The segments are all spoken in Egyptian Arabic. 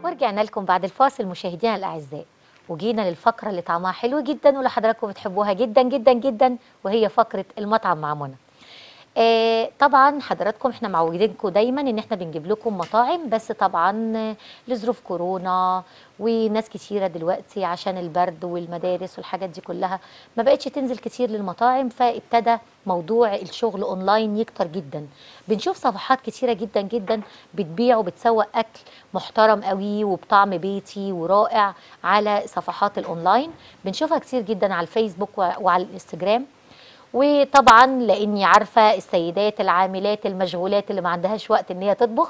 ورجعنا لكم بعد الفاصل مشاهدينا الاعزاء وجينا للفقره اللي طعمها حلو جدا واللي حضراتكم بتحبوها جدا جدا جدا وهي فقره المطعم مع منى آه طبعا حضراتكم احنا معودينكم دايما ان احنا بنجيب لكم مطاعم بس طبعا آه، لظروف كورونا وناس كتيره دلوقتي عشان البرد والمدارس والحاجات دي كلها ما بقتش تنزل كتير للمطاعم فابتدى موضوع الشغل اونلاين يكتر جدا بنشوف صفحات كتيره جدا جدا بتبيع وبتسوق اكل محترم قوي وبطعم بيتي ورائع على صفحات الاونلاين بنشوفها كتير جدا على الفيسبوك و- وعلى الانستجرام وطبعا لاني عارفه السيدات العاملات المشغولات اللي ما عندهاش وقت ان هي تطبخ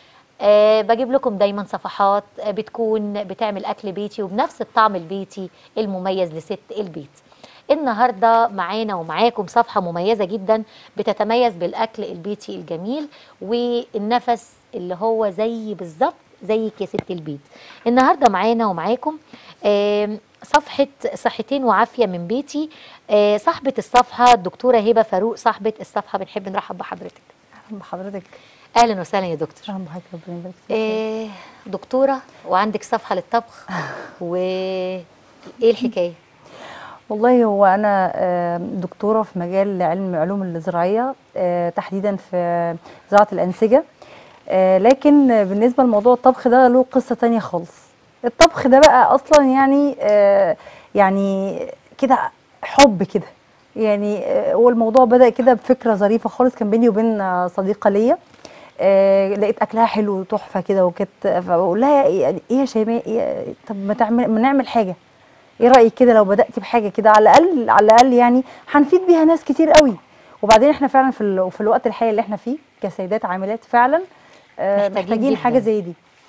أه بجيب لكم دايما صفحات آه، بتكون بتعمل اكل بيتي وبنفس الطعم البيتي المميز لست البيت النهارده معانا ومعاكم صفحه مميزه جدا بتتميز بالاكل البيتي الجميل والنفس اللي هو زي بالظبط زيك يا ست البيت النهارده معانا ومعاكم آم، صفحه صحتين وعافيه من بيتي آه، صاحبه الصفحه الدكتوره هبه فاروق صاحبه الصفحه بنحب نرحب بحضرتك اهلا بحضرتك اهلا وسهلا يا دكتور اهلا بحضرتك ربنا يبارك فيك آه، دكتوره وعندك صفحه للطبخ وايه الحكايه والله هو انا آه، دكتوره في مجال علم علوم الزراعيه آه، تحديدا في زراعه الانسجه آه، لكن بالنسبه لموضوع الطبخ ده له قصه تانية خالص الطبخ ده بقى اصلا يعني آه، يعني كده حب كده يعني آه، هو الموضوع بدا كده بفكره ظريفه خالص كان بيني وبين آه، صديقه ليا آه، لقيت اكلها حلو تحفه كده وكانت فبقول لها يعني ايه يا شيماء إيه طب ما تعمل ما نعمل حاجه ايه رايك كده لو بداتي بحاجه كده على الاقل على الاقل يعني هنفيد بيها ناس كتير قوي وبعدين احنا فعلا في ال- في الوقت الحالي اللي احنا فيه كسيدات عاملات فعلا آه، محتاجين محتاجين جداً. حاجه زي دي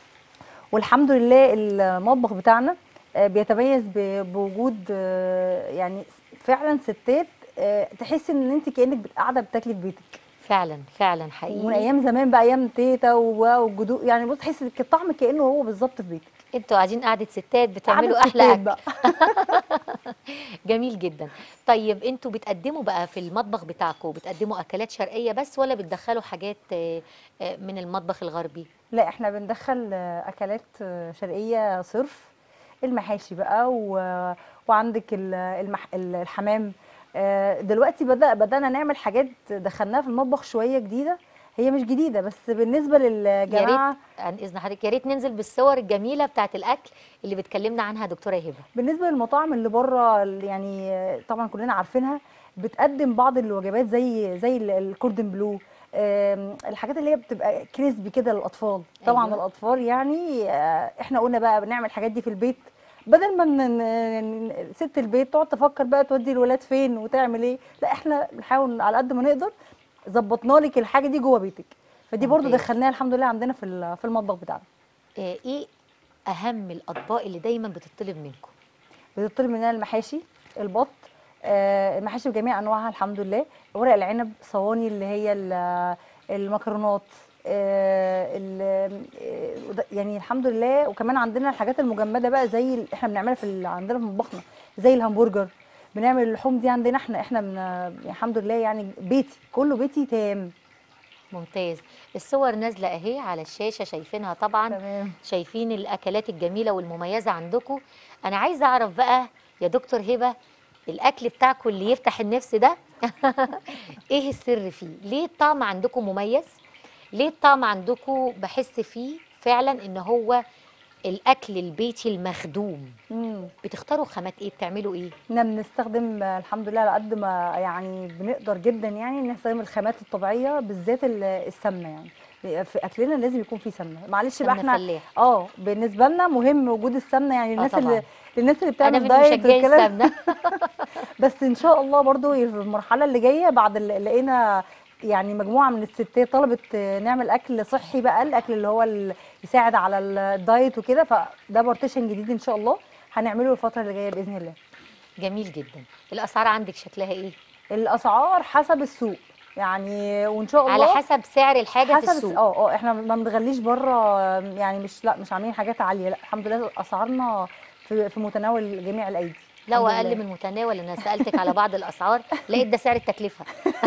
والحمد لله المطبخ بتاعنا آه، بيتميز ب- بوجود آه، يعني فعلا ستات آه، تحسي ان انت كانك قاعده بتاكلي في بيتك فعلا فعلا حقيقي ومن ايام زمان بقى ايام تيتا و- والجدو يعني بص تحسي إن الطعم كانه هو بالظبط في بيتك انتوا قاعدين قعده ستات بتعملوا قعدة احلى ستات اكل بقى. جميل جدا طيب انتوا بتقدموا بقى في المطبخ بتاعكم بتقدموا اكلات شرقيه بس ولا بتدخلوا حاجات آه، آه، من المطبخ الغربي لا احنا بندخل آه، اكلات آه، شرقيه صرف المحاشي بقى و... وعندك ال- المح... ال- الحمام آه، دلوقتي بدأ بدأنا نعمل حاجات دخلناها في المطبخ شويه جديده هي مش جديده بس بالنسبه يا للجماعه ريت عن اذن حضرتك يا ريت ننزل بالصور الجميله بتاعت الاكل اللي بتكلمنا عنها دكتوره هبه بالنسبه للمطاعم اللي بره اللي يعني آه، طبعا كلنا عارفينها بتقدم بعض الوجبات زي زي ال- الكوردن بلو آم، الحاجات اللي هي بتبقى كريسبي كده للاطفال طبعا أيوة. الاطفال يعني آه، احنا قلنا بقى بنعمل الحاجات دي في البيت بدل ما ن- ن- ن- ست البيت تقعد تفكر بقى تودي الولاد فين وتعمل ايه لا احنا بنحاول على قد ما نقدر ظبطنا لك الحاجه دي جوه بيتك فدي برضو ممتاز. دخلناها الحمد لله عندنا في ال- في المطبخ بتاعنا آه، ايه اهم الاطباق اللي دايما بتطلب منكم بتطلب مننا المحاشي البط آه، المحاشي بجميع انواعها الحمد لله ورق العنب صواني اللي هي ال- المكرونات آه، ال- آه، وده- يعني الحمد لله وكمان عندنا الحاجات المجمده بقى زي ال- احنا بنعملها في ال- عندنا في مطبخنا زي الهمبرجر بنعمل اللحوم دي عندنا احنا احنا من الحمد لله يعني بيتي كله بيتي تام ممتاز الصور نازله اهي على الشاشه شايفينها طبعا تمام شايفين الاكلات الجميله والمميزه عندكم انا عايزه اعرف بقى يا دكتور هبه الاكل بتاعكم اللي يفتح النفس ده ايه السر فيه ليه الطعم عندكم مميز ليه الطعم عندكم بحس فيه فعلا ان هو الاكل البيتي المخدوم مم. بتختاروا خامات ايه بتعملوا ايه احنا بنستخدم آه، الحمد لله على قد ما يعني بنقدر جدا يعني نستخدم الخامات الطبيعيه بالذات ال- السمنه يعني في اكلنا لازم يكون فيه سمنه معلش بقى سمنة احنا فلاح اه بالنسبه لنا مهم وجود السمنه يعني الناس طبعاً. اللي للناس اللي انا بتعمل من دايت مشجعي والكلام السمنه بس ان شاء الله برضو في المرحله اللي جايه بعد اللي لقينا يعني مجموعه من الستات طلبت آه، نعمل اكل صحي بقى الاكل اللي هو ال- يساعد على الدايت وكده فده بارتيشن جديد ان شاء الله هنعمله الفتره اللي جايه باذن الله جميل جدا الاسعار عندك شكلها ايه الاسعار حسب السوق يعني وان شاء الله على حسب سعر الحاجه في حسب الس- السوق اه اه احنا ما بنغليش بره يعني مش لا مش عاملين حاجات عاليه لا الحمد لله اسعارنا في في متناول جميع الايدي لا الحمد واقل لله. من المتناول انا سالتك على بعض الاسعار لقيت ده سعر التكلفه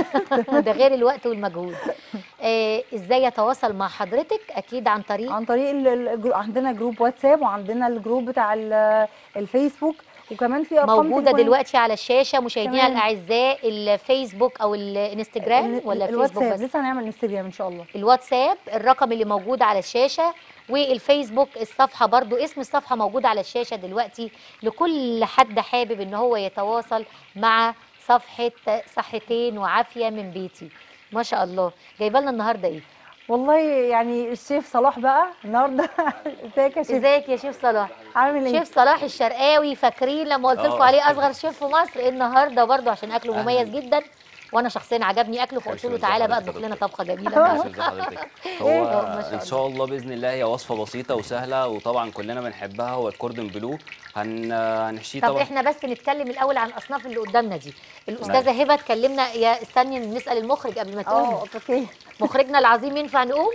ده غير الوقت والمجهود آه ازاي يتواصل مع حضرتك اكيد عن طريق عن طريق ال- ال- الجرو- عندنا جروب واتساب وعندنا الجروب بتاع ال- الفيسبوك وكمان في ارقام موجوده تليفونات. دلوقتي على الشاشه مشاهدينا تمام. الاعزاء الفيسبوك او الانستجرام ال- ولا فيسبوك الواتساب بس لسه هنعمل انستجرام ان شاء الله الواتساب الرقم اللي موجود على الشاشة والفيسبوك الصفحة برضو اسم الصفحة موجود على الشاشة دلوقتي لكل حد حابب ان هو يتواصل مع صفحة صحتين وعافية من بيتي ما شاء الله جايبه لنا النهارده ايه والله يعني الشيف صلاح بقى النهارده ازيك يا شيف ازيك يا شيف صلاح عامل ايه شيف صلاح الشرقاوي فاكرين لما قلت لكم آه. عليه اصغر شيف في مصر النهارده برضو عشان اكله أهلاً. مميز جدا وانا شخصيا عجبني اكله فقلت له ألف تعالى بقى حضرتك اطبخ يا لنا دكتور. طبخه جميله ماشي ازي حضرتك آه، هو ما شاء ان شاء الله باذن الله هي وصفه بسيطه وسهله وطبعا كلنا بنحبها هو الكوردون بلو هن هنحشيه طب طبعا احنا بس نتكلم الاول عن الاصناف اللي قدامنا دي الاستاذه هبه تكلمنا يا استني نسال المخرج قبل ما اه تقوم اوكي مخرجنا العظيم ينفع نقوم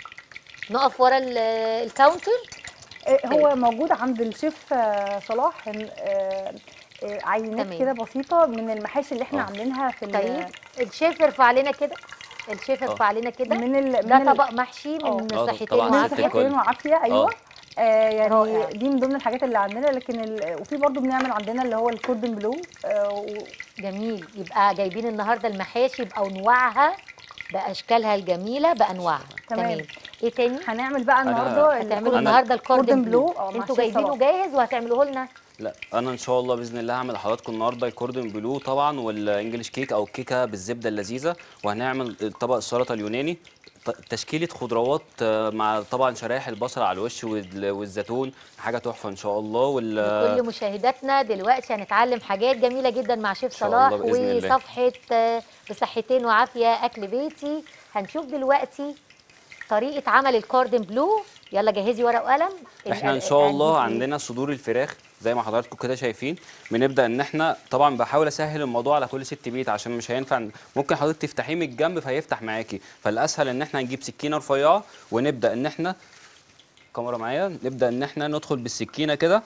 نقف ورا ال- الكاونتر إيه، هو موجود عند الشيف آه، صلاح آه، آه، عينات تمام. كده بسيطه من المحاشي اللي احنا آه. عاملينها في ال- طيب الشيف ارفع لنا كده الشيف ارفع لنا كده من ال ده من ال- طبق محشي من آه، صحتين طبعاً من ست وعافيه الكل. صحتين وعافيه ايوه آه. آه يعني رائع. دي من ضمن الحاجات اللي عندنا لكن ال... وفي برضو بنعمل عندنا اللي هو الكوردن بلو آه و- جميل يبقى جايبين النهارده المحاشي بانواعها باشكالها الجميله بانواعها تمام. ايه تاني هنعمل بقى النهارده هتعملوا أنا- النهارده الكوردن كوردن بلو بلو، آه، مع انتوا الشيف جايبينه صلاح. جاهز وهتعملوه لنا لا انا ان شاء الله باذن الله هعمل لحضراتكم النهارده الكوردون بلو طبعا والانجليش كيك او الكيكه بالزبده اللذيذه وهنعمل طبق السلطه اليوناني ط- تشكيله خضروات آه، مع طبعا شرايح البصل على الوش وال- والزيتون حاجه تحفه ان شاء الله وال كل مشاهداتنا دلوقتي هنتعلم حاجات جميله جدا مع شيف شاء صلاح الله بإذن الله. وصفحه آه، بصحتين وعافيه اكل بيتي هنشوف دلوقتي طريقه عمل الكوردن بلو يلا جهزي ورق وقلم احنا ان ال- شاء الله هنجيب إيه؟ عندنا صدور الفراخ زي ما حضراتكم كده شايفين بنبدا ان احنا طبعا بحاول اسهل الموضوع على كل ست بيت عشان مش هينفع ممكن حضرتك تفتحيه من الجنب فهيفتح معاكي فالاسهل ان احنا نجيب سكينه رفيعه ونبدا ان احنا كاميرا معايا نبدا ان احنا ندخل بالسكينه كده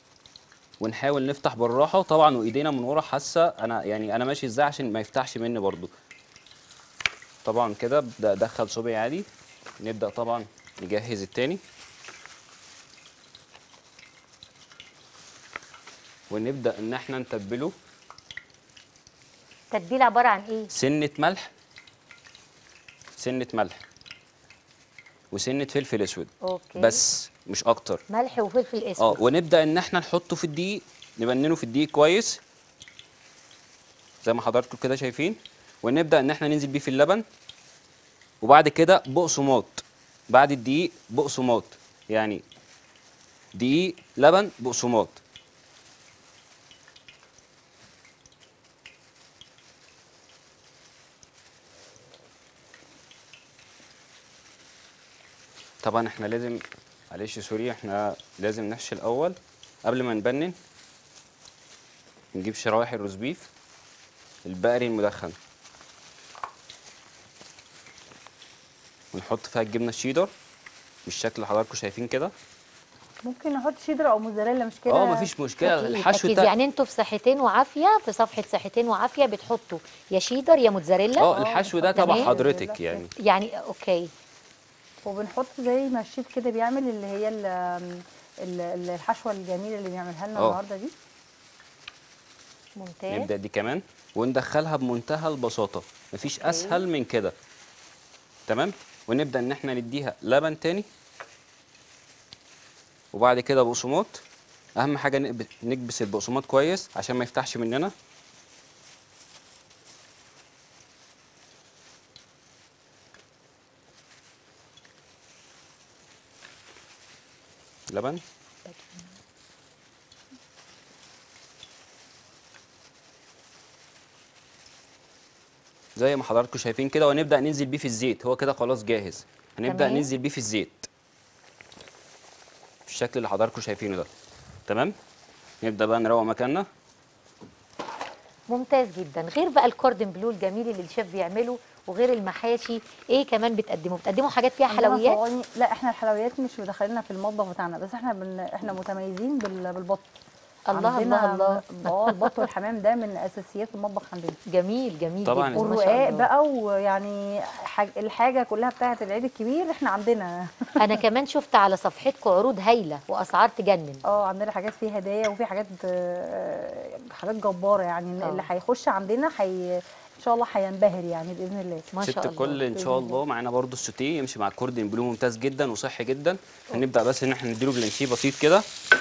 ونحاول نفتح بالراحه طبعا وايدينا من ورا حاسه انا يعني انا ماشي ازاي عشان ما يفتحش مني برضو طبعا كده ابدا ادخل صبعي عادي نبدا طبعا نجهز التاني ونبدا ان احنا نتبله التتبيل عباره عن ايه سنه ملح سنه ملح وسنه فلفل اسود اوكي بس مش اكتر ملح وفلفل اه اسود ونبدا ان احنا نحطه في الدقيق نبننه في الدقيق كويس زي ما حضراتكم كده شايفين ونبدا ان احنا ننزل بيه في اللبن وبعد كده بقسماط بعد الدقيق بقسماط يعني دقيق لبن بقسماط طبعا احنا لازم معلش سوري احنا لازم نحشي الاول قبل ما نبنن نجيب شرايح الروز بيف البقري المدخن ونحط فيها الجبنه الشيدر بالشكل اللي حضراتكم شايفين كده ممكن نحط شيدر او موزاريلا مش كده اه مفيش مشكله أكيد، الحشو أكيد. بتاع يعني انتوا في صحتين وعافيه في صفحه صحتين وعافيه بتحطوا يا شيدر يا موتزاريلا اه الحشو ده تمام. تبع حضرتك يعني يعني اوكي وبنحط زي ما الشيف كده بيعمل اللي هي ال- ال- ال- الحشوه الجميله اللي بيعملها لنا آه. النهارده دي ممتاز نبدا دي كمان وندخلها بمنتهى البساطه مفيش أوكي. اسهل من كده تمام ونبدا ان احنا نديها لبن تاني وبعد كده بقسماط اهم حاجه نقب- نكبس البقسماط كويس عشان ما يفتحش مننا لبن زي ما حضراتكم شايفين كده ونبدا ننزل بيه في الزيت هو كده خلاص جاهز هنبدا تمام. ننزل بيه في الزيت بالشكل اللي حضراتكم شايفينه ده تمام نبدا بقى نروق مكاننا ممتاز جدا غير بقى الكوردن بلو الجميل اللي الشيف بيعمله وغير المحاشي ايه كمان بتقدموا بتقدموا حاجات فيها عندنا حلويات صواني لا احنا الحلويات مش مدخلينها في المطبخ بتاعنا بس احنا بن... احنا متميزين بال... بالبط الله، عندنا الله، اه البط والحمام ده من اساسيات المطبخ عندنا جميل جميل طبعاً. جدا ما شاء والرقاق الله. بقى ويعني حاج الحاجه كلها بتاعه العيد الكبير احنا عندنا انا كمان شفت على صفحتكم عروض هايله واسعار تجنن اه عندنا حاجات فيه هدايا وفي حاجات آه، حاجات جباره يعني آه. اللي هيخش عندنا حي ان شاء الله هينبهر يعني باذن الله ما ست شاء الكل الله ان شاء الله معانا برضو السوتيه يمشي مع الكوردن بلو ممتاز جدا وصحي جدا هنبدا بس ان احنا نديله بلانشيه بسيط كده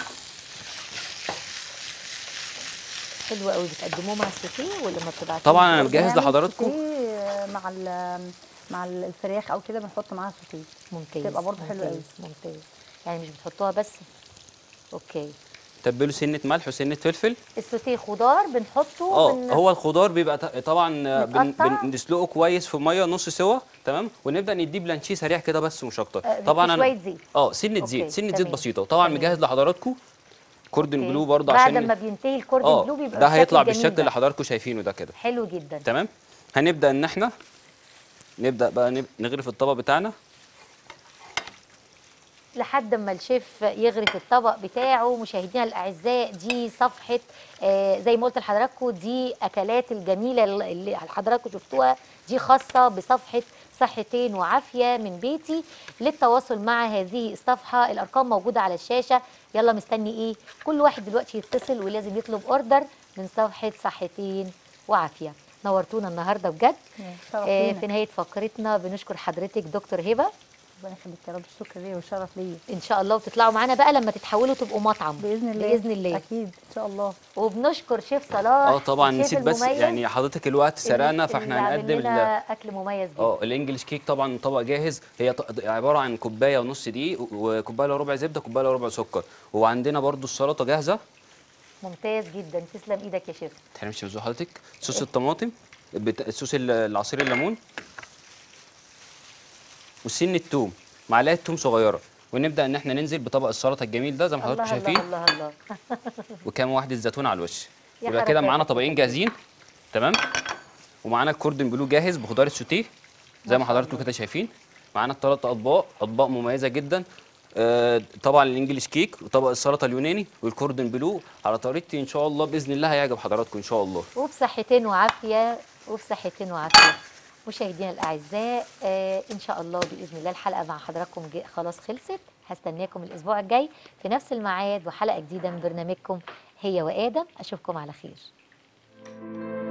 حلو قوي بتقدموه مع السوتيه ولا ما بتبعتوه طبعا انا مجهز بنعمل لحضراتكم سوتيه مع ال- مع الفراخ او كده بنحط معاها سوتيه ممتاز تبقى برضو حلوة ممتاز ممتاز يعني مش بتحطوها بس اوكي تبله سنه ملح وسنه فلفل السوتيه خضار بنحطه اه بن- هو الخضار بيبقى ط- طبعا بن- متقطع؟ بنسلقه كويس في ميه نص سوا تمام ونبدا نديه بلانشيه سريع كده بس مش اكتر آه، طبعا في انا شوية زيت. اه سنه أوكي، زيت سنه زيت تمام. بسيطه وطبعا تمام. مجهز لحضراتكم كوردن أوكي. بلو برضه بعد عشان ما بينتهي الكوردن اه بلو بيبقى ده بالشكل هيطلع الجميل بالشكل ده. اللي حضراتكم شايفينه ده كده حلو جدا تمام هنبدا ان احنا نبدا بقى نب- نغرف الطبق بتاعنا لحد ما الشيف يغرف الطبق بتاعه مشاهدينا الاعزاء دي صفحه آه زي ما قلت لحضراتكم دي اكلات الجميله اللي حضراتكم شفتوها دي خاصه بصفحه صحتين وعافيه من بيتي للتواصل مع هذه الصفحه الارقام موجوده على الشاشه يلا مستني ايه كل واحد دلوقتي يتصل ولازم يطلب اوردر من صفحه صحتين وعافيه نورتونا النهارده بجد شرف آه لينا. في نهايه فقرتنا بنشكر حضرتك دكتور هبه ربنا يخليك يا رب الشكر ليا والشرف ليا ان شاء الله وتطلعوا معانا بقى لما تتحولوا تبقوا مطعم باذن الله باذن الله اكيد ان شاء الله وبنشكر شيف صلاح اه طبعا الشيف نسيت بس المميز يعني حضرتك الوقت سرقنا اللي- فاحنا اللي عامل هنقدم ال- لنا اكل مميز جدا اه الانجليش كيك طبعا طبق جاهز هي ط- عباره عن كوبايه ونص دقيق وكوبايه الا ربع زبده كوبايه الا ربع سكر وعندنا برضو السلطه جاهزه ممتاز جدا تسلم ايدك يا شيف تحرمش بذوق حضرتك صوص الطماطم بت... صوص ال- العصير الليمون وسن التوم معلقه توم صغيره ونبدا ان احنا ننزل بطبق السلطه الجميل ده زي ما حضراتكم الله الله شايفين الله الله وكام واحده زيتون على الوش يا يبقى كده حركات. معانا طبقين جاهزين تمام ومعانا الكوردن بلو جاهز بخضار السوتيه زي ما حضراتكم كده شايفين معانا الثلاث اطباق اطباق مميزه جدا آه طبعا الانجليش كيك وطبق السلطه اليوناني والكوردن بلو على طريقتي ان شاء الله باذن الله هيعجب حضراتكم ان شاء الله وبصحتين وعافيه وبصحتين وعافيه مشاهدينا الاعزاء آه ان شاء الله باذن الله الحلقه مع حضراتكم جي- خلاص خلصت هستناكم الاسبوع الجاي في نفس الميعاد وحلقه جديده من برنامجكم هي وادم اشوفكم على خير